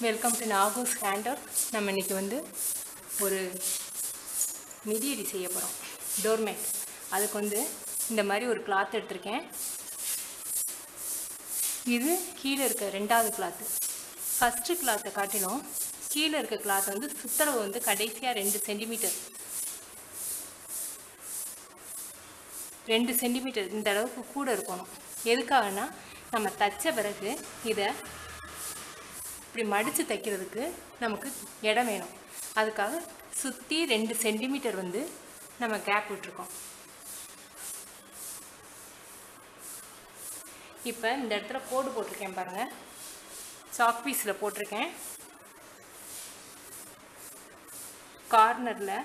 welcome to நாகூஸ் hander நம்ம இன்னைக்கு வந்து ஒரு மிதியடி செய்ய போகிறோம் டோர்மேட் அதுக்கு வந்து இந்த மாதிரி ஒரு கிளாத் எடுத்திருக்கேன் இது கீழே இருக்க ரெண்டாவது கிளாத்து ஃபஸ்ட்டு கிளாத்தை காட்டிலும் கீழே இருக்க கிளாத் வந்து சுத்தளவு வந்து கடைசியாக ரெண்டு சென்டிமீட்டர் ரெண்டு சென்டிமீட்டர் இந்த அளவுக்கு கூட இருக்கணும் எதுக்காகனா நம்ம தைச்ச பிறகு இதை இப்படி மடித்து தைக்கிறதுக்கு நமக்கு இடம் வேணும் அதுக்காக சுற்றி ரெண்டு சென்டிமீட்டர் வந்து நம்ம கேப் விட்டுருக்கோம் இப்போ இந்த இடத்துல கோடு போட்டிருக்கேன் பாருங்கள் சாக் பீஸில் போட்டிருக்கேன் கார்னரில்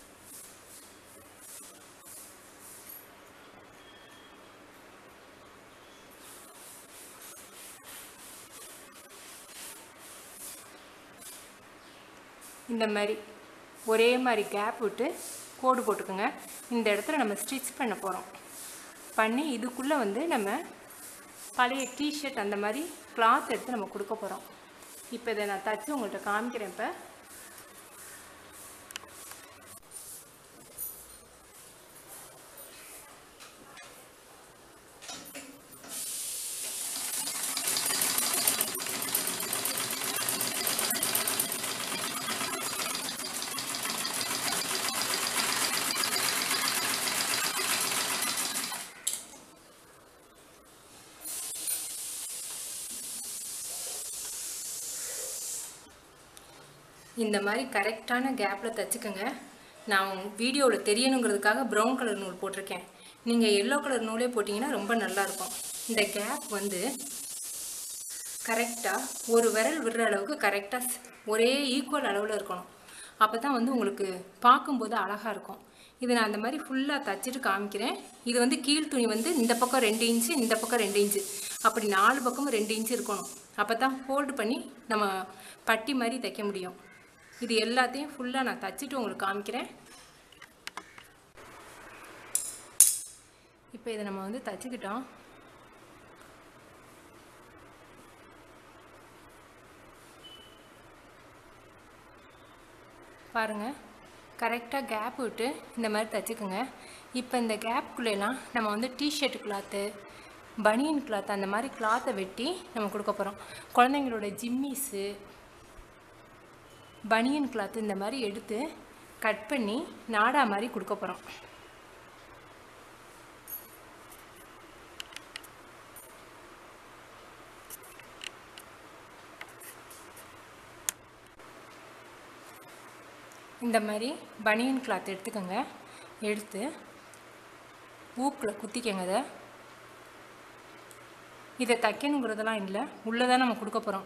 இந்த மாதிரி ஒரே மாதிரி கேப் விட்டு கோடு போட்டுக்கோங்க இந்த இடத்துல நம்ம ஸ்டிச் பண்ண போகிறோம் பண்ணி இதுக்குள்ளே வந்து நம்ம பழைய டிஷர்ட் அந்த மாதிரி கிளாத் எடுத்து நம்ம கொடுக்க போகிறோம் இப்போ இதை நான் தச்சு உங்கள்கிட்ட காமிக்கிறேன் இப்போ இந்த மாதிரி கரெக்டான கேப்பில் தைச்சிக்கோங்க நான் வீடியோவில் தெரியணுங்கிறதுக்காக ப்ரௌன் கலர் நூல் போட்டிருக்கேன் நீங்கள் எல்லோ கலர் நூலே போட்டிங்கன்னா ரொம்ப நல்லாயிருக்கும் இந்த கேப் வந்து கரெக்டாக ஒரு விரல் விடுற அளவுக்கு கரெக்டாக ஒரே ஈக்குவல் அளவில் இருக்கணும் அப்போ தான் வந்து உங்களுக்கு பார்க்கும்போது அழகாக இருக்கும் இது நான் அந்த மாதிரி ஃபுல்லாக தச்சுட்டு காமிக்கிறேன் இது வந்து கீழ் துணி வந்து இந்த பக்கம் ரெண்டு இன்ச்சு இந்த பக்கம் ரெண்டு இன்ச்சு அப்படி நாலு பக்கமும் ரெண்டு இன்ச்சு இருக்கணும் அப்போ தான் ஃபோல்டு பண்ணி நம்ம பட்டி மாதிரி தைக்க முடியும் இது எல்லாத்தையும் ஃபுல்லாக நான் தச்சுட்டு உங்களுக்கு காமிக்கிறேன் இப்போ இதை நம்ம வந்து தச்சுக்கிட்டோம் பாருங்கள் கரெக்டாக கேப் விட்டு இந்த மாதிரி தைச்சிக்கோங்க இப்போ இந்த கேப்புக்குள்ளெல்லாம் நம்ம வந்து டிஷர்ட் கிளாத்து பனியன் கிளாத் அந்த மாதிரி கிளாத்தை வெட்டி நம்ம கொடுக்க போகிறோம் குழந்தைங்களோட ஜிம்மிஸு பனியன் கிளாத் இந்த மாதிரி எடுத்து கட் பண்ணி நாடா மாதிரி கொடுக்க போகிறோம் இந்த மாதிரி பனியன் கிளாத் எடுத்துக்கோங்க எடுத்து ஊக்கில் குத்திக்கங்க அதை இதை தைக்கணுங்கிறதெல்லாம் இல்லை உள்ளே தான் நம்ம கொடுக்க போகிறோம்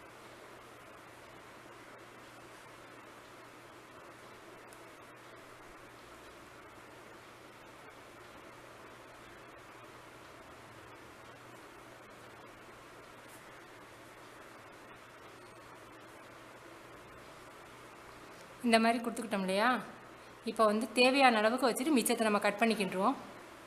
இந்த மாதிரி கொடுத்துக்கிட்டோம் இல்லையா இப்போ வந்து தேவையான அளவுக்கு வச்சுட்டு மிச்சத்தை நம்ம கட் பண்ணிக்கிட்டுருவோம்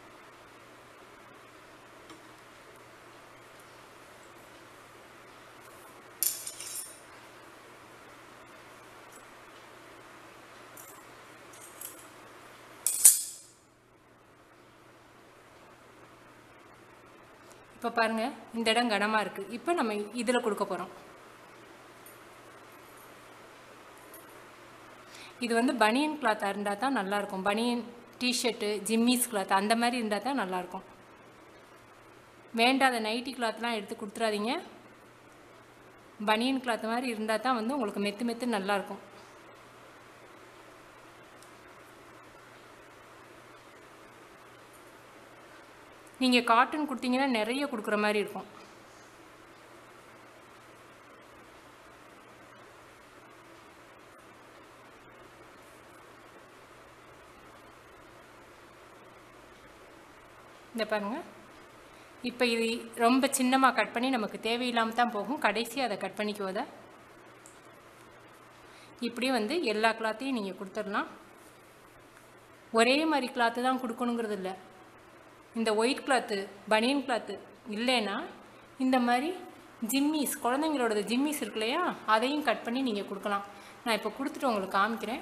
இப்போ பாருங்கள் இந்த இடம் கனமாக இருக்குது இப்போ நம்ம இதில் கொடுக்க போகிறோம் இது வந்து பனியன் கிளாத்தாக இருந்தால் தான் நல்லாயிருக்கும் பனியன் டிஷர்ட்டு ஜிம்மிஸ் கிளாத் அந்த மாதிரி இருந்தால் தான் நல்லாயிருக்கும் வேண்டாத நைட்டி கிளாத்லாம் எடுத்து கொடுத்துறாதீங்க பனியன் கிளாத் மாதிரி இருந்தால் தான் வந்து உங்களுக்கு மெத்து மெத்து நல்லாயிருக்கும் நீங்கள் காட்டன் கொடுத்தீங்கன்னா நிறைய கொடுக்குற மாதிரி இருக்கும் இந்த பாருங்கள் இப்போ இது ரொம்ப சின்னமாக கட் பண்ணி நமக்கு தேவையில்லாமல் தான் போகும் கடைசி அதை கட் பண்ணிக்குவத இப்படி வந்து எல்லா கிளாத்தையும் நீங்கள் கொடுத்துடலாம் ஒரே மாதிரி கிளாத்து தான் கொடுக்கணுங்கிறது இல்லை இந்த ஒயிட் கிளாத்து பனியன் கிளாத்து இல்லைன்னா இந்த மாதிரி ஜிம்மிஸ் குழந்தைங்களோட ஜிம்மிஸ் இருக்கு இல்லையா அதையும் கட் பண்ணி நீங்கள் கொடுக்கலாம் நான் இப்போ கொடுத்துட்டு உங்களுக்கு காமிக்கிறேன்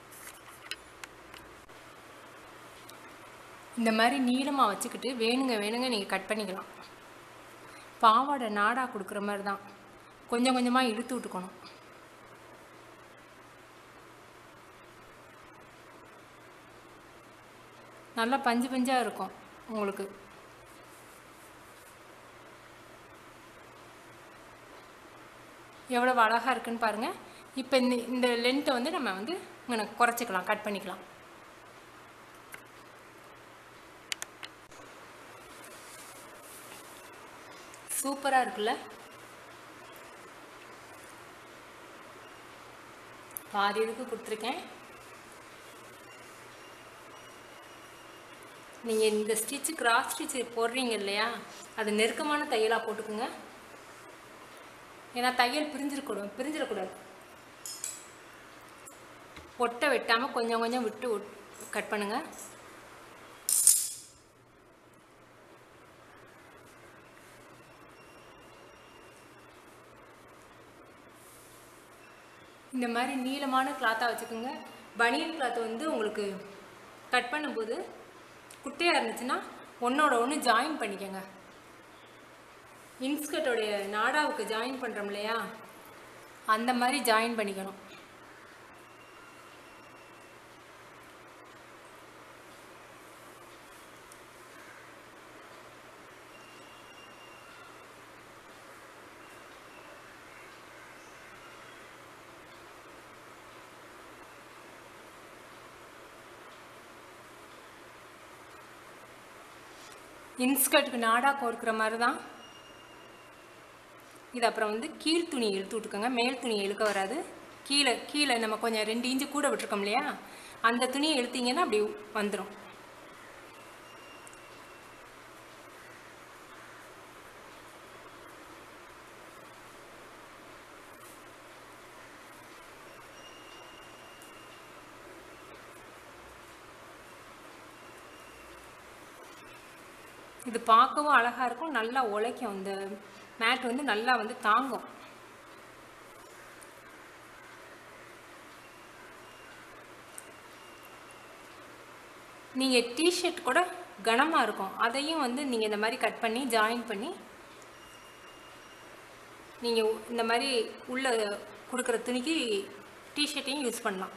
இந்த மாதிரி நீளமாக வச்சுக்கிட்டு வேணுங்க வேணுங்க நீங்கள் கட் பண்ணிக்கலாம் பாவாடை நாடா கொடுக்குற மாதிரி தான் கொஞ்சம் கொஞ்சமாக இழுத்து விட்டுக்கணும் நல்லா பஞ்சு பஞ்சாக இருக்கும் உங்களுக்கு எவ்வளோ அழகாக இருக்குன்னு பாருங்கள் இப்போ இந்த இந்த லென்த்தை வந்து நம்ம வந்து இங்கே குறைச்சிக்கலாம் கட் பண்ணிக்கலாம் சூப்பராக இருக்குல்ல பாதி இதுக்கு கொடுத்துருக்கேன் நீங்கள் இந்த ஸ்டிச்சு கிராஸ் ஸ்டிச்சு போடுறீங்க இல்லையா அது நெருக்கமான தையலாக போட்டுக்குங்க ஏன்னா தையல் பிரிஞ்சிருக்கூடும் பிரிஞ்சிடக்கூடாது ஒட்டை வெட்டாமல் கொஞ்சம் கொஞ்சம் விட்டு கட் பண்ணுங்கள் இந்த மாதிரி நீளமான கிளாத்தாக வச்சுக்கோங்க பனியன் கிளாத் வந்து உங்களுக்கு கட் பண்ணும்போது குட்டையாக இருந்துச்சுன்னா ஒன்றோட ஒன்று ஜாயின் பண்ணிக்கோங்க இன்ஸ்கர்ட்டோடைய நாடாவுக்கு ஜாயின் பண்ணுறோம் இல்லையா அந்த மாதிரி ஜாயின் பண்ணிக்கணும் இன்ஸ்கர்ட்டுக்கு நாடா கோர்க்குற மாதிரி தான் இது அப்புறம் வந்து கீழ் துணி இழுத்து விட்டுக்கோங்க மேல் துணி இழுக்க வராது கீழே கீழே நம்ம கொஞ்சம் ரெண்டு இன்ச்சு கூட விட்டுருக்கோம் இல்லையா அந்த துணியை இழுத்தீங்கன்னா அப்படி வந்துடும் இது பார்க்கவும் அழகாக இருக்கும் நல்லா உழைக்கும் இந்த மேட் வந்து நல்லா வந்து தாங்கும் நீங்கள் டிஷர்ட் கூட கனமாக இருக்கும் அதையும் வந்து நீங்கள் இந்த மாதிரி கட் பண்ணி ஜாயின் பண்ணி நீங்கள் இந்த மாதிரி உள்ள கொடுக்குற துணிக்கு டிஷர்ட்டையும் யூஸ் பண்ணலாம்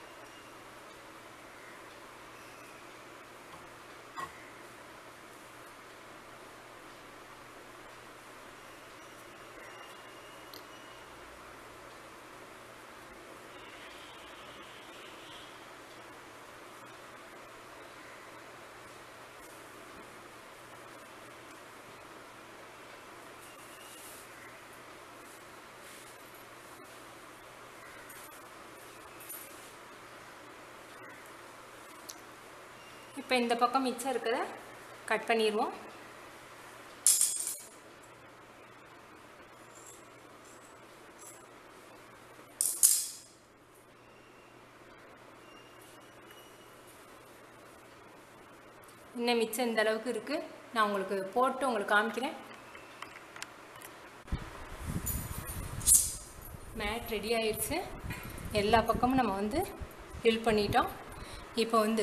இப்போ இந்த பக்கம் மிச்சம் இருக்கிறத கட் பண்ணிடுவோம் இன்னும் மிச்சம் இந்த அளவுக்கு இருக்குது நான் உங்களுக்கு போட்டு உங்களுக்கு காமிக்கிறேன் மேட் ரெடி ஆயிடுச்சு எல்லா பக்கமும் நம்ம வந்து ஃபில் பண்ணிட்டோம் இப்போ வந்து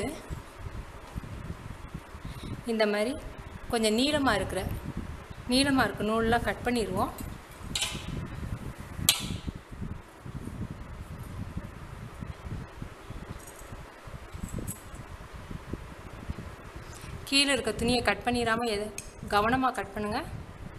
இந்த மாதிரி கொஞ்சம் நீளமாக இருக்கிற நீளமாக இருக்க நூல்லாம் கட் பண்ணிடுவோம் கீழே இருக்க துணியை கட் பண்ணிடாமல் எது கவனமாக கட் பண்ணுங்கள்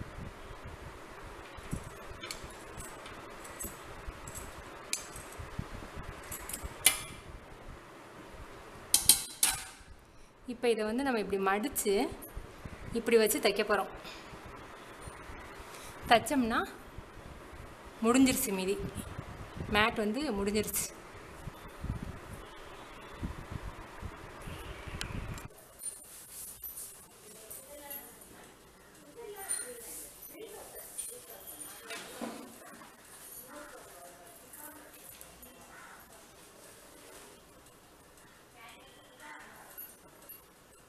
இப்போ இதை வந்து நம்ம இப்படி மடித்து இப்படி வச்சு தைக்க போகிறோம் தைச்சோம்னா முடிஞ்சிருச்சு மீதி மேட் வந்து முடிஞ்சிருச்சு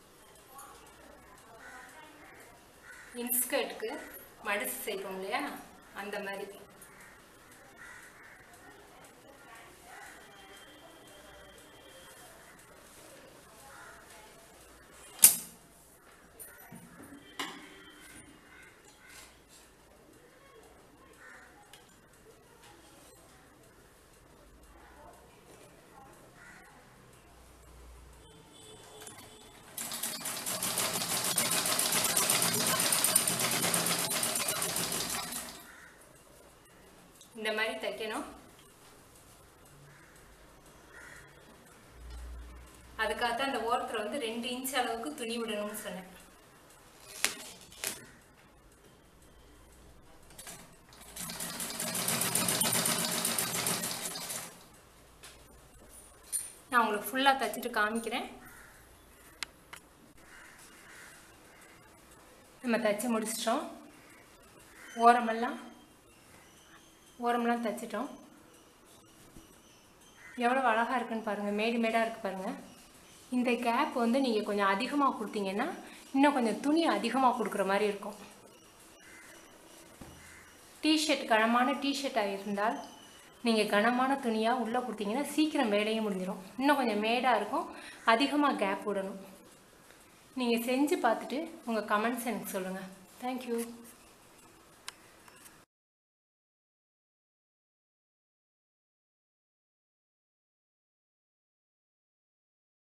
இன்ஸ்கர்ட்டுக்கு மடிச்சு செய்கிறோம் இல்லையா அந்த மாதிரி இந்த மாதிரி தைக்கணும் அதுக்காகத்தான் அந்த ஓரத்தில் வந்து ரெண்டு இன்ச் அளவுக்கு துணி விடணும்னு சொன்னேன் நான் உங்களுக்கு ஃபுல்லாக தைச்சிட்டு காமிக்கிறேன் நம்ம தைச்சி முடிச்சிட்டோம் ஓரமெல்லாம் ஓரமெல்லாம் தைச்சிட்டோம் எவ்வளோ அழகாக இருக்குன்னு பாருங்கள் மேடு மேடாக இருக்குது பாருங்கள் இந்த கேப் வந்து நீங்கள் கொஞ்சம் அதிகமாக கொடுத்தீங்கன்னா இன்னும் கொஞ்சம் துணி அதிகமாக கொடுக்குற மாதிரி இருக்கும் டிஷர்ட் கனமான டிஷர்ட்டாக இருந்தால் நீங்கள் கனமான துணியாக உள்ளே கொடுத்தீங்கன்னா சீக்கிரம் வேலையும் முடிஞ்சிடும் இன்னும் கொஞ்சம் மேடாக இருக்கும் அதிகமாக கேப் விடணும் நீங்கள் செஞ்சு பார்த்துட்டு உங்கள் கமெண்ட்ஸ் எனக்கு சொல்லுங்கள் தேங்க்யூ